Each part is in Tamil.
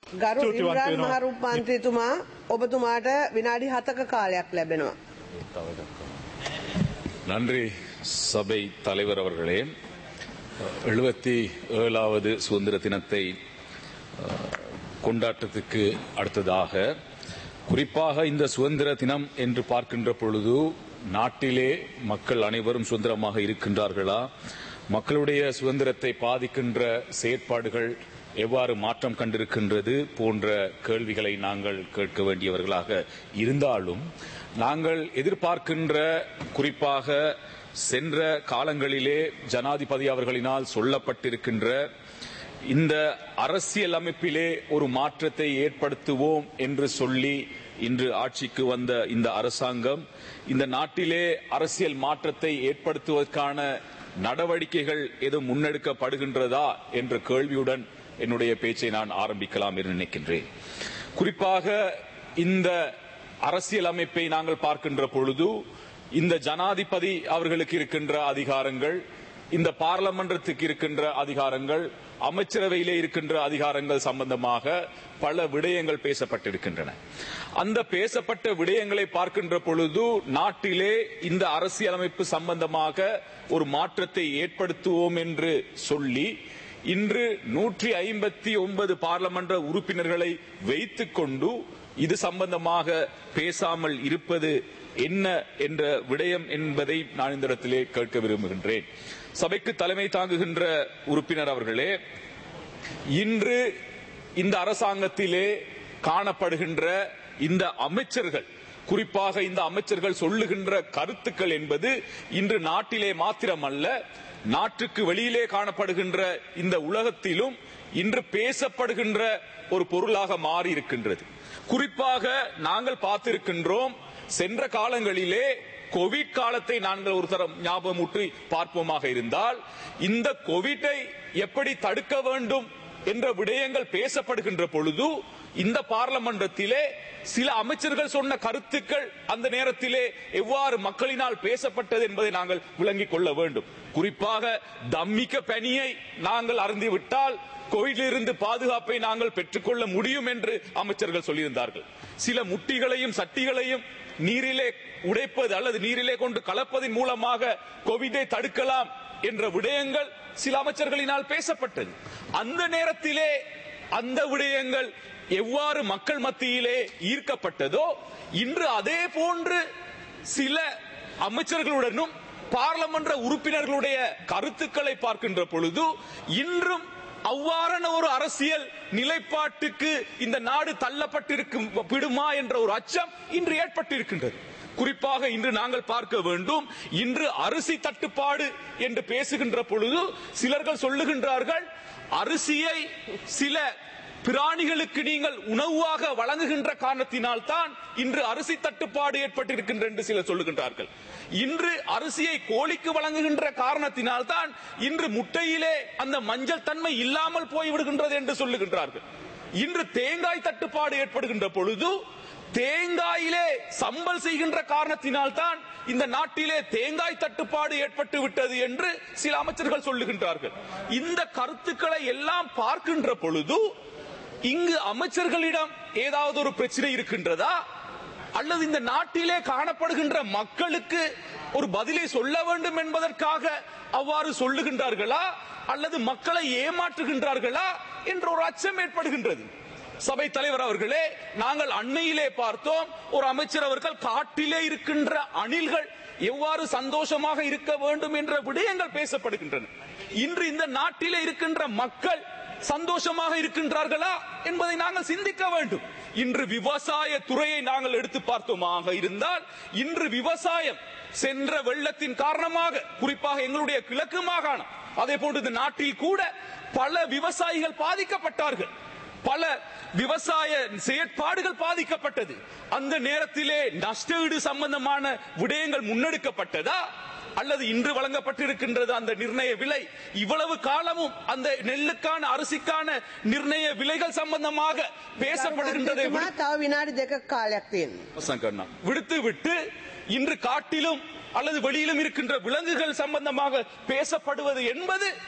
ගරු ස්තුතිවන්ත ඉම්රාන් වෙනවා. මහරුප් මන්ත්‍රීතුමා ඔබතුමාට විනාඩි හතක කාලයක් ලැබෙනවා. நன்றி சபை தலைவர் அவர்களே எழுபத்தி ஏழாவது சுதந்திர தினத்தை அஹ், கொண்டாட்டத்துக்கு அடுத்ததாக குறிப்பாக இந்த சுதந்திர தினம் என்று பார்க்கின்ற பொழுது நாட்டிலே மக்கள் அனைவரும் சுதந்திரமாக இருக்கின்றார்களா மக்களுடைய சுதந்திரத்தை பாதிக்கின்ற செயற்பாடுகள் எவ்வாறு மாற்றம் கண்டிருக்கின்றது போன்ற கேள்விகளை நாங்கள் கேட்க வேண்டியவர்களாக இருந்தாலும் நாங்கள் எதிர்பார்க்கின்ற குறிப்பாக சென்ற காலங்களிலே ஜனாதிபதி அவர்களினால் சொல்லப்பட்டிருக்கின்ற இந்த அரசியல் அமைப்பிலே ஒரு மாற்றத்தை ஏற்படுத்துவோம் என்று சொல்லி இன்று ஆட்சிக்கு வந்த இந்த அரசாங்கம் இந்த நாட்டிலே அரசியல் மாற்றத்தை ஏற்படுத்துவதற்கான நடவடிக்கைகள் எதுவும் முன்னெடுக்கப்படுகின்றதா என்ற கேள்வியுடன் என்னுடைய பேச்சை நான் ஆரம்பிக்கலாம் என்று நினைக்கின்றேன் குறிப்பாக இந்த அரசியல் அமைப்பை நாங்கள் பார்க்கின்ற பொழுது இந்த ஜனாதிபதி அவர்களுக்கு இருக்கின்ற அதிகாரங்கள் இந்த பார்லமென்றத்துக்கு இருக்கின்ற அதிகாரங்கள் அமைச்சரவையிலே இருக்கின்ற அதிகாரங்கள் சம்பந்தமாக பல விடயங்கள் பேசப்பட்டிருக்கின்றன அந்த பேசப்பட்ட விடயங்களை பார்க்கின்ற பொழுது நாட்டிலே இந்த அரசியலமைப்பு சம்பந்தமாக ஒரு மாற்றத்தை ஏற்படுத்துவோம் என்று சொல்லி இன்று நூற்றி ஐம்பத்தி ஒன்பது பாராளுமன்ற உறுப்பினர்களை வைத்துக் கொண்டு இது சம்பந்தமாக பேசாமல் இருப்பது என்ன என்ற விடயம் என்பதை நான் இந்த இடத்திலே கேட்க விரும்புகின்றேன் சபைக்கு தலைமை தாங்குகின்ற உறுப்பினர் அவர்களே இன்று இந்த அரசாங்கத்திலே காணப்படுகின்ற இந்த அமைச்சர்கள் குறிப்பாக இந்த அமைச்சர்கள் சொல்லுகின்ற கருத்துக்கள் என்பது இன்று நாட்டிலே மாத்திரமல்ல நாட்டுக்கு வெளியிலே காணப்படுகின்ற இந்த உலகத்திலும் இன்று பேசப்படுகின்ற ஒரு பொருளாக மாறி இருக்கின்றது குறிப்பாக நாங்கள் பார்த்திருக்கின்றோம் சென்ற காலங்களிலே கோவிட் காலத்தை நாங்கள் ஒரு தரம் ஞாபகமூற்றி பார்ப்போமாக இருந்தால் இந்த கோவிட்டை எப்படி தடுக்க வேண்டும் என்ற விடயங்கள் பேசப்படுகின்ற பொழுது இந்த பார்லமெண்டத்திலே சில அமைச்சர்கள் சொன்ன கருத்துக்கள் அந்த நேரத்திலே எவ்வாறு மக்களினால் பேசப்பட்டது என்பதை நாங்கள் விளங்கிக் கொள்ள வேண்டும் குறிப்பாக தம்மிக்க பனியை நாங்கள் அறிந்துவிட்டால் கோவிலிருந்து பாதுகாப்பை நாங்கள் பெற்றுக்கொள்ள முடியும் என்று அமைச்சர்கள் சொல்லியிருந்தார்கள் சில முட்டிகளையும் சட்டிகளையும் நீரிலே உடைப்பது அல்லது நீரிலே கொண்டு கலப்பதன் மூலமாக கோவிட்டை தடுக்கலாம் என்ற விடயங்கள் சில அமைச்சர்களினால் பேசப்பட்டது அந்த நேரத்திலே அந்த விடயங்கள் எவ்வாறு மக்கள் மத்தியிலே ஈர்க்கப்பட்டதோ இன்று அதே போன்று சில அமைச்சர்களுடனும் பார்லமென்ற உறுப்பினர்களுடைய கருத்துக்களை பார்க்கின்ற பொழுது இன்றும் அவ்வாறான ஒரு அரசியல் நிலைப்பாட்டுக்கு இந்த நாடு தள்ளப்பட்டிருக்கும் விடுமா என்ற ஒரு அச்சம் இன்று ஏற்பட்டிருக்கின்றது குறிப்பாக இன்று நாங்கள் பார்க்க வேண்டும் இன்று அரிசி தட்டுப்பாடு என்று பேசுகின்ற பொழுது சிலர்கள் சொல்லுகின்றார்கள் அரிசியை சில பிராணிகளுக்கு நீங்கள் உணவாக வழங்குகின்ற காரணத்தினால் தான் இன்று அரிசி தட்டுப்பாடு ஏற்பட்டிருக்கின்ற என்று சிலர் சொல்லுகின்றார்கள் இன்று அரிசியை கோழிக்கு வழங்குகின்ற காரணத்தினால் தான் இன்று முட்டையிலே அந்த மஞ்சள் தன்மை இல்லாமல் போய்விடுகின்றது என்று சொல்லுகின்றார்கள் இன்று தேங்காய் தட்டுப்பாடு ஏற்படுகின்ற பொழுது தேங்காயிலே சம்பல் செய்கின்ற காரணத்தினால் தான் இந்த நாட்டிலே தேங்காய் தட்டுப்பாடு ஏற்பட்டு விட்டது என்று சில அமைச்சர்கள் சொல்லுகின்றார்கள் இந்த கருத்துக்களை எல்லாம் பார்க்கின்ற பொழுது இங்கு அமைச்சர்களிடம் ஏதாவது ஒரு பிரச்சனை இருக்கின்றதா அல்லது இந்த நாட்டிலே காணப்படுகின்ற மக்களுக்கு ஒரு பதிலை சொல்ல வேண்டும் என்பதற்காக அவ்வாறு சொல்லுகின்றார்களா அல்லது மக்களை ஏமாற்றுகின்றார்களா என்ற ஒரு அச்சம் ஏற்படுகின்றது சபை தலைவர் அவர்களே நாங்கள் அண்மையிலே பார்த்தோம் ஒரு அமைச்சர் அவர்கள் காட்டிலே இருக்கின்ற அணில்கள் எவ்வாறு சந்தோஷமாக இருக்க வேண்டும் என்ற விடயங்கள் பேசப்படுகின்றன இன்று இந்த நாட்டிலே இருக்கின்ற மக்கள் சந்தோஷமாக இருக்கின்றார்களா என்பதை நாங்கள் சிந்திக்க வேண்டும் இன்று விவசாய துறையை நாங்கள் எடுத்து பார்த்தோமாக இருந்தால் இன்று விவசாயம் சென்ற வெள்ளத்தின் காரணமாக குறிப்பாக எங்களுடைய கிழக்கு மாகாணம் அதே போன்று இந்த நாட்டில் கூட பல விவசாயிகள் பாதிக்கப்பட்டார்கள் பல விவசாய செயற்பாடுகள் பாதிக்கப்பட்டது அந்த நேரத்திலே நஷ்டஈடு சம்பந்தமான விடயங்கள் முன்னெடுக்கப்பட்டதா அல்லது இன்று வழங்கப்பட்டிருக்கின்றது அந்த நிர்ணய விலை இவ்வளவு காலமும் அந்த நெல்லுக்கான அரிசிக்கான நிர்ணய விலைகள் சம்பந்தமாக பேசப்படுகின்றதை මන්ත්‍රීතුමා තව විනාඩි දෙක කාලයක් තියෙනවා. சங்கர்ணா விடுத்து விட்டு இன்று காட்டிலும் அல்லது வெளியிலும் இருக்கின்ற விலங்குகள் சம்பந்தமாக பேசப்படுவது என்பது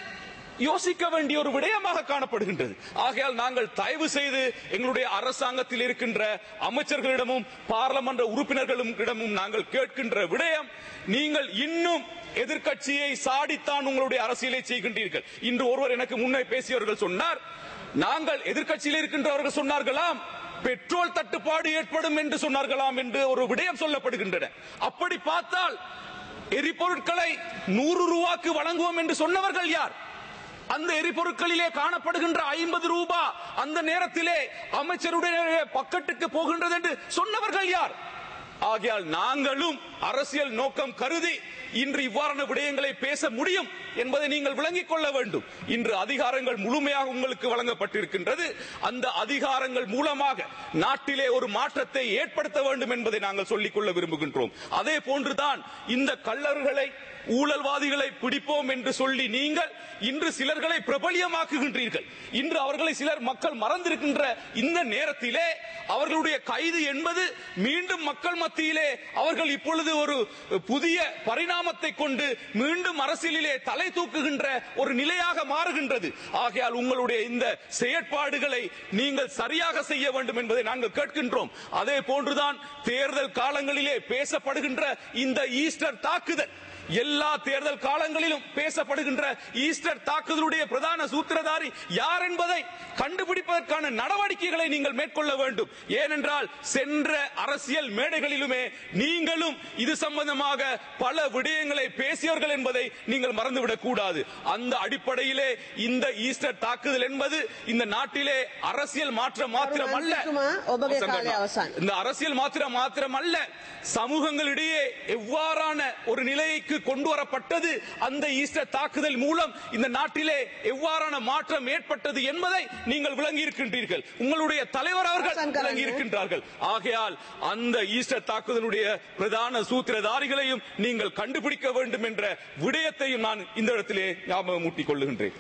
யோசிக்க வேண்டிய ஒரு விடயமாக காணப்படுகின்றது ஆகையால் நாங்கள் தயவு செய்து எங்களுடைய அரசாங்கத்தில் இருக்கின்ற அமைச்சர்களிடமும் பாராளுமன்ற உறுப்பினர்களிடமும் நாங்கள் கேட்கின்ற விடயம் நீங்கள் இன்னும் எதிர்க்கட்சியை சாடித்தான் உங்களுடைய அரசியலை செய்கின்றீர்கள் இன்று ஒருவர் எனக்கு முன்னே பேசியவர்கள் சொன்னார் நாங்கள் எதிர்க்கட்சியில் இருக்கின்றவர்கள் சொன்னார்களாம் பெட்ரோல் தட்டுப்பாடு ஏற்படும் என்று சொன்னார்களாம் என்று ஒரு விடயம் சொல்லப்படுகின்றன அப்படி பார்த்தால் எரிபொருட்களை நூறு ரூபாய்க்கு வழங்குவோம் என்று சொன்னவர்கள் யார் அந்த எரிபொருட்களிலே காணப்படுகின்ற ஐம்பது ரூபாய் அந்த நேரத்திலே அமைச்சருடைய பக்கத்துக்கு போகின்றது என்று சொன்னவர்கள் யார் ஆகையால் நாங்களும் அரசியல் நோக்கம் கருதி இன்று இவ்வாறான விடயங்களை பேச முடியும் என்பதை நீங்கள் விளங்கிக் கொள்ள வேண்டும் இன்று அதிகாரங்கள் முழுமையாக உங்களுக்கு வழங்கப்பட்டிருக்கின்றது அந்த அதிகாரங்கள் மூலமாக நாட்டிலே ஒரு மாற்றத்தை ஏற்படுத்த வேண்டும் என்பதை நாங்கள் சொல்லிக் கொள்ள விரும்புகின்றோம் அதே போன்றுதான் இந்த கள்ளர்களை ஊழல்வாதிகளை பிடிப்போம் என்று சொல்லி நீங்கள் இன்று சிலர்களை பிரபலியமாக்குகின்றீர்கள் இன்று அவர்களை சிலர் மக்கள் மறந்திருக்கின்ற இந்த நேரத்திலே அவர்களுடைய கைது என்பது மீண்டும் மக்கள் மத்தியிலே அவர்கள் இப்பொழுது ஒரு புதிய பரிணாமத்தை கொண்டு மீண்டும் அரசியலிலே தலை தூக்குகின்ற ஒரு நிலையாக மாறுகின்றது ஆகையால் உங்களுடைய இந்த செயற்பாடுகளை நீங்கள் சரியாக செய்ய வேண்டும் என்பதை நாங்கள் கேட்கின்றோம் அதே போன்றுதான் தேர்தல் காலங்களிலே பேசப்படுகின்ற இந்த ஈஸ்டர் தாக்குதல் எல்லா தேர்தல் காலங்களிலும் பேசப்படுகின்ற ஈஸ்டர் தாக்குதலுடைய பிரதான சூத்திரதாரி யார் என்பதை கண்டுபிடிப்பதற்கான நடவடிக்கைகளை நீங்கள் மேற்கொள்ள வேண்டும் ஏனென்றால் சென்ற அரசியல் மேடைகளிலுமே நீங்களும் இது சம்பந்தமாக பல விடயங்களை பேசியவர்கள் என்பதை நீங்கள் மறந்துவிடக் கூடாது அந்த அடிப்படையிலே இந்த ஈஸ்டர் தாக்குதல் என்பது இந்த நாட்டிலே அரசியல் மாற்றம் மாத்திரம் அல்ல ඔබගේ කාලය අවසන්. இந்த அரசியல் மாத்திரம் மாத்திரம் அல்ல சமூகங்களிடையே எவ்வாறான ஒரு நிலைக்கு கொண்டு வரப்பட்டது அந்த ஈஸ்டர் தாக்குதல் மூலம் இந்த நாட்டிலே எவ்வாறான மாற்றம் ஏற்பட்டது என்பதை நீங்கள் விளங்கி இருக்கின்றீர்கள் உங்களுடைய தலைவர் அவர்கள் அவசான் கரங்க. விளங்கி இருக்கின்றார்கள் ஆகையால் அந்த ஈஸ்டர் தாக்குதலுடைய பிரதான சூத்திரதாரிகளையும் நீங்கள் கண்டுபிடிக்க வேண்டும் என்ற விடயத்தையும் நான் இந்த இடத்திலே ஞாபகம் ஊட்டிக் கொள்ளுகின்றேன்